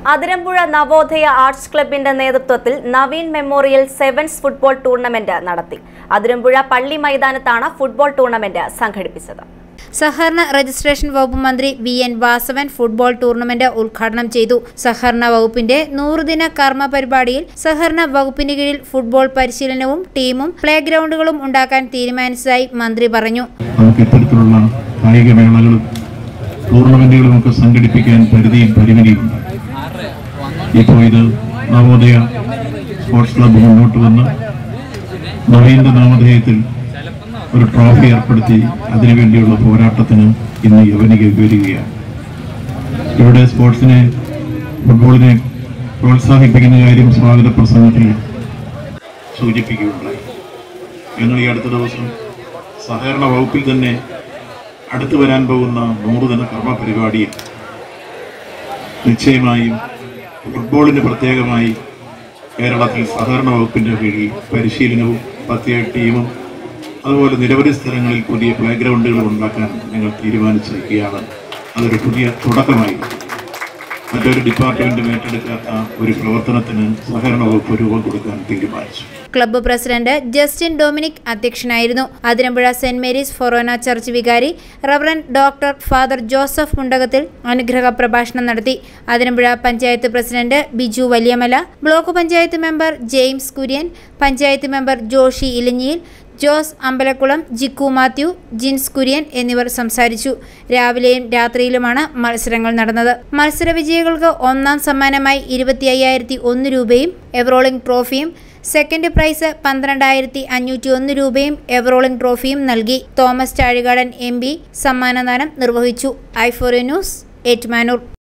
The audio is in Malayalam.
അതിരമ്പുഴ നവോദയ ആർട്സ് ക്ലബിന്റെ നേതൃത്വത്തിൽ Naveen memorial sevens football tournament നടത്തി അതിരമ്പുഴ പള്ളി മൈതാനത്താണ് ഫുട്ബോൾ ടൂർണമെന്റ് സംഘടിപ്പിച്ചത് സഹകരണ രജിസ്ട്രേഷൻ വകുപ്പ് മന്ത്രി V N Vasavan football tournament ഉദ്ഘാടനം ചെയ്തു സഹകരണ വകുപ്പിന്റെ നൂറുദിന കർമ്മ പരിപാടിയിൽ സഹകരണ വകുപ്പിന് കീഴിൽ ഫുട്ബോൾ പരിശീലനവും ടീമും പ്ലേ ഗ്രൗണ്ടുകളും ഉണ്ടാക്കാൻ തീരുമാനിച്ചതായി മന്ത്രി പറഞ്ഞു നമുക്ക് ഇത്തരത്തിലുള്ള കായിക മേളകളും ടൂർണമെന്റുകളും ഒക്കെ സംഘടിപ്പിക്കാൻ പരിധിയും പരിമിതിയും ഇപ്പോൾ ഇത് നവോദയ സ്പോർട്സ് ക്ലബ്ബ് മുന്നോട്ട് വന്ന് നവീന്റെ നാമധേയത്തിൽ ഒരു ട്രോഫി ഏർപ്പെടുത്തി അതിനുവേണ്ടിയുള്ള പോരാട്ടത്തിന് ഇന്ന് യവനിക വരികയാണ് ഇവിടെ സ്പോർട്സിനെ ഫുട്ബോളിനെ പ്രോത്സാഹിപ്പിക്കുന്ന കാര്യം സ്വാഗത പ്രസംഗത്തിൽ സൂചിപ്പിക്കുകയുണ്ടായി ഞങ്ങൾ ഈ അടുത്ത ദിവസം സഹകരണ വകുപ്പിൽ തന്നെ അടുത്തു വരാൻ പോകുന്ന നൂറുദിന കർമ്മ പരിപാടിയിൽ നിശ്ചയമായും ഫുട്ബോളിന് പ്രത്യേകമായി കേരളത്തിൽ സഹകരണ വകുപ്പിന്റെ കീഴിൽ പരിശീലനവും പ്രത്യേക ടീമും അതുപോലെ നിരവധി സ്ഥലങ്ങളിൽ പുതിയ പ്ലേ ഗ്രൗണ്ടുകൾ ഉണ്ടാക്കാൻ ഞങ്ങൾ തീരുമാനിച്ചിരിക്കുകയാണ് അതൊരു പുതിയ തുടക്കമായി മറ്റൊരു ഡിപ്പാർട്ട്മെന്റും ഏറ്റെടുക്കാത്ത ഒരു പ്രവർത്തനത്തിന് സഹകരണ വകുപ്പ് രൂപം കൊടുക്കാൻ തീരുമാനിച്ചു ക്ലബ്ബ് പ്രസിഡന്റ് ജസ്റ്റിൻ ഡൊമിനിക് അധ്യക്ഷനായിരുന്നു Athirampuzha saint Mary's forane church വികാരി reverend doctor father Joseph Mundakathil അനുഗ്രഹ പ്രഭാഷണം നടത്തി Athirampuzha panchayat president Biju Valiyamala block panchayat member James Kurian panchayat member Joshy Elanjiyil Jose Ambalakkulam Jikku Mathew Jins Kurian എന്നിവർ സംസാരിച്ചു രാവിലെയും രാത്രിയിലുമാണ് മത്സരങ്ങൾ നടന്നത് മത്സര വിജയികൾക്ക് ഒന്നാം സമ്മാനമായി ഇരുപത്തി അയ്യായിരത്തി ഒന്ന് രൂപയും എവറോളിംഗ് ട്രോഫിയും സെക്കൻഡ് പ്രൈസ് പന്ത്രണ്ടായിരത്തി അഞ്ഞൂറ്റി ഒന്ന് രൂപയും എവറോളിംഗ് ട്രോഫിയും നൽകി തോമസ് ചാഴികാടൻ എം പി സമ്മാനദാനം നിർവഹിച്ചു ഐഫോറി ന്യൂസ് ഏറ്റുമാനൂർ